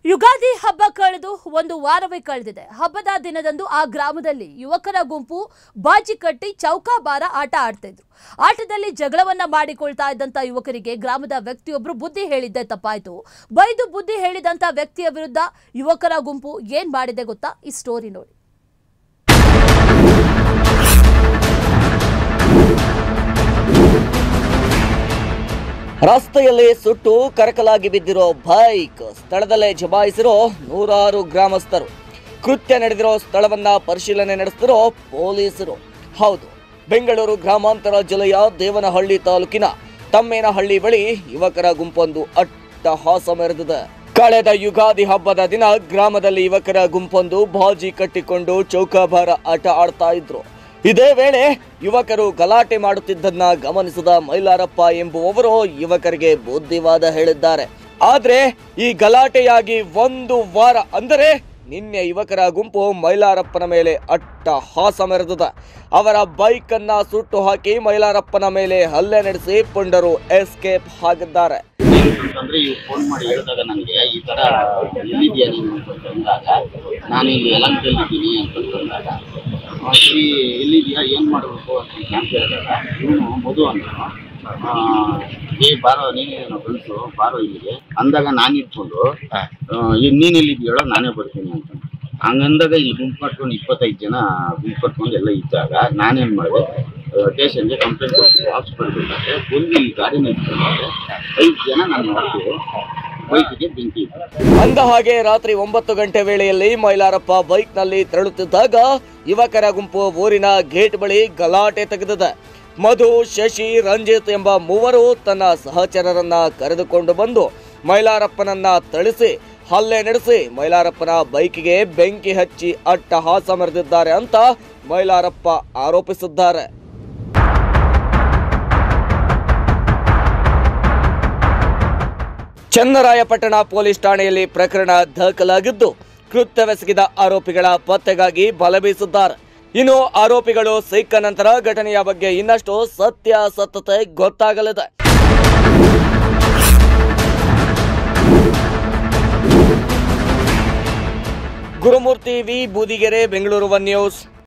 ಯುಗಾದಿ ಹಬ್ಬ ಕಳೆದು ಒಂದು ವಾರವೇ ಕಳೆದಿದೆ ಹಬ್ಬದ ದಿನದಂದು ಆ ಗ್ರಾಮದಲ್ಲಿ ಯುವಕರ ಗುಂಪು ಬಾಜಿ ಕಟ್ಟಿ ಚೌಕಾಬಾರ ಆಟ ಆಡ್ತಿದ್ರು ಆಟದಲ್ಲಿ ಜಗಳವನ್ನ ಮಾಡಿಕೊಳ್ತಾ ಇದ್ದಂತ ಯುವಕರಿಗೆ ಗ್ರಾಮದ ವ್ಯಕ್ತಿಯೊಬ್ರು ಬುದ್ಧಿ ಹೇಳಿದ್ದೆ ತಪ್ಪಾಯ್ತು ಬೈದು ಬುದ್ಧಿ ಹೇಳಿದಂತ ವ್ಯಕ್ತಿಯ ವಿರುದ್ಧ ಯುವಕರ ಗುಂಪು ಏನ್ ಮಾಡಿದೆ ಗೊತ್ತಾ ಈ ಸ್ಟೋರಿ ನೋಡಿ ರಸ್ತೆಯಲ್ಲಿ ಸುಟ್ಟು ಕರಕಲಾಗಿ ಬಿದ್ದಿರೋ ಬೈಕ್ ಸ್ಥಳದಲ್ಲೇ ಜಮಾಯಿಸಿರೋ ನೂರಾರು ಗ್ರಾಮಸ್ಥರು ಕೃತ್ಯ ನಡೆದಿರೋ ಸ್ಥಳವನ್ನ ಪರಿಶೀಲನೆ ನಡೆಸ್ತಿರೋ ಪೊಲೀಸರು ಹೌದು ಬೆಂಗಳೂರು ಗ್ರಾಮಾಂತರ ಜಿಲ್ಲೆಯ ದೇವನಹಳ್ಳಿ ತಾಲೂಕಿನ ತಮ್ಮೇನಹಳ್ಳಿ ಬಳಿ ಯುವಕರ ಗುಂಪೊಂದು ಅಟ್ಟಹಾಸ ಮೆರೆದಿದೆ ಕಳೆದ ಯುಗಾದಿ ಹಬ್ಬದ ದಿನ ಗ್ರಾಮದಲ್ಲಿ ಯುವಕರ ಗುಂಪೊಂದು ಬಾಜಿ ಕಟ್ಟಿಕೊಂಡು ಚೌಕಾಬಾರ ಆಟ ಆಡ್ತಾ ಇದ್ರು ಇದೇ ವೇಳೆ ಯುವಕರು ಗಲಾಟೆ ಮಾಡುತ್ತಿದ್ದನ್ನ ಗಮನಿಸಿದ ಮೈಲಾರಪ್ಪ ಎಂಬುವವರು ಯುವಕರಿಗೆ ಬುದ್ಧಿವಾದ ಹೇಳಿದ್ದಾರೆ ಆದ್ರೆ ಈ ಗಲಾಟೆಯಾಗಿ ಒಂದು ವಾರ ಅಂದರೆ ನಿನ್ನೆ ಯುವಕರ ಗುಂಪು ಮೈಲಾರಪ್ಪನ ಮೇಲೆ ಅಟ್ಟ ಹಾಸ ಮೆರೆದಿದೆ ಅವರ ಬೈಕ್ ಅನ್ನ ಸುಟ್ಟು ಹಾಕಿ ಮೈಲಾರಪ್ಪನ ಮೇಲೆ ಹಲ್ಲೆ ನಡೆಸಿ ಪುಂಡರು ಎಸ್ಕೇಪ್ ಆಗಿದ್ದಾರೆ ಅಂತಂದ್ರೆ ಇವ್ ಫೋನ್ ಮಾಡಿ ಹೇಳಿದಾಗ ನನಗೆ ಈ ತರ ಎಲ್ಲಿದ್ಯಾ ನೀನು ಅಂತ ಅಂದಾಗ ನಾನು ಇಲ್ಲಿ ಯಲಂಕದಲ್ಲಿ ಇದ್ದೀನಿ ಅಂತಂದಾಗ ಆ, ಸರಿ ಎಲ್ಲಿದ್ಯಾ ಏನ್ ಮಾಡ್ಬೇಕು ಅಂತ ನಾನು ಕೇಳಿದಾಗ ಇವನು ಮಧು ಅಂತ ಏ ಬಾರೋ ನೀನೇನು ಫ್ರೆಂಡ್ಸು ಬಾರೋ ಇಲ್ಲಿಗೆ ಅಂದಾಗ ನಾನು ಇಟ್ಕೊಂಡು ಈಗ ನೀನ್ ಎಲ್ಲಿದ್ಯೋ ನಾನೇ ಬರ್ತೀನಿ ಅಂತ ಹಂಗಂದಾಗ ಇಲ್ಲಿ ಗುಂಪು ಕಟ್ಕೊಂಡು ಇಪ್ಪತ್ತೈದು ಜನ ಗುಂಪು ಕಟ್ಕೊಂಡು ಎಲ್ಲ ಇದ್ದಾಗ ನಾನೇನ್ ಮಾಡಿದೆ ಸ್ಟೇಷನ್ಗೆ ಕಂಪ್ಲೇಂಟ್ ಕೊಡ್ತೀನಿ ವಾಪಸ್ ಬರ್ಬೇಕಾದ್ರೆ ಬಂದು ಇಲ್ಲಿ ಗಾಡಿ ನಿಲ್ಸ್ಕೊಂಡ್ರೆ ಐದು ಜನ ನಾನು ನೋಡ್ತೀವಿ ಬೈಕಿಗೆ ಬೆಂಕಿ ಇತ್ತು ಅಂದ ಹಾಗೆ ರಾತ್ರಿ ಒಂಬತ್ತು ಗಂಟೆ ವೇಳೆಯಲ್ಲಿ ಮೈಲಾರಪ್ಪ ಬೈಕ್ನಲ್ಲಿ ತೆರಳುತ್ತಿದ್ದಾಗ ಯುವಕರ ಗುಂಪು ಊರಿನ ಗೇಟ್ ಬಳಿ ಗಲಾಟೆ ತೆಗೆದಿದೆ ಮಧು ಶಶಿ ರಂಜಿತ್ ಎಂಬ ಮೂವರು ತನ್ನ ಸಹಚರರನ್ನ ಕರೆದುಕೊಂಡು ಬಂದು ಮೈಲಾರಪ್ಪನನ್ನ ಥಳಿಸಿ ಹಲ್ಲೆ ನಡೆಸಿ ಮೈಲಾರಪ್ಪನ ಬೈಕಿಗೆ ಬೆಂಕಿ ಹಚ್ಚಿ ಅಟ್ಟಹಾಸ ಮೆರೆದಿದ್ದಾರೆ ಅಂತ ಮೈಲಾರಪ್ಪ ಆರೋಪಿಸಿದ್ದಾರೆ ಚನ್ನರಾಯಪಟ್ಟಣ ಪೊಲೀಸ್ ಠಾಣೆಯಲ್ಲಿ ಪ್ರಕರಣ ದಾಖಲಾಗಿದ್ದು ಕೃತ್ಯವೆಸಗಿದ ಆರೋಪಿಗಳ ಪತ್ತೆಗಾಗಿ ಬಲ ಬೀಸಿದ್ದಾರೆ ಇನ್ನು ಆರೋಪಿಗಳು ಸಿಕ್ಕ ನಂತರ ಘಟನೆಯ ಬಗ್ಗೆ ಇನ್ನಷ್ಟು ಸತ್ಯಾಸತ್ಯತೆ ಗೊತ್ತಾಗಲಿದೆ Gurumurthy V Boodigere Bengaluru one news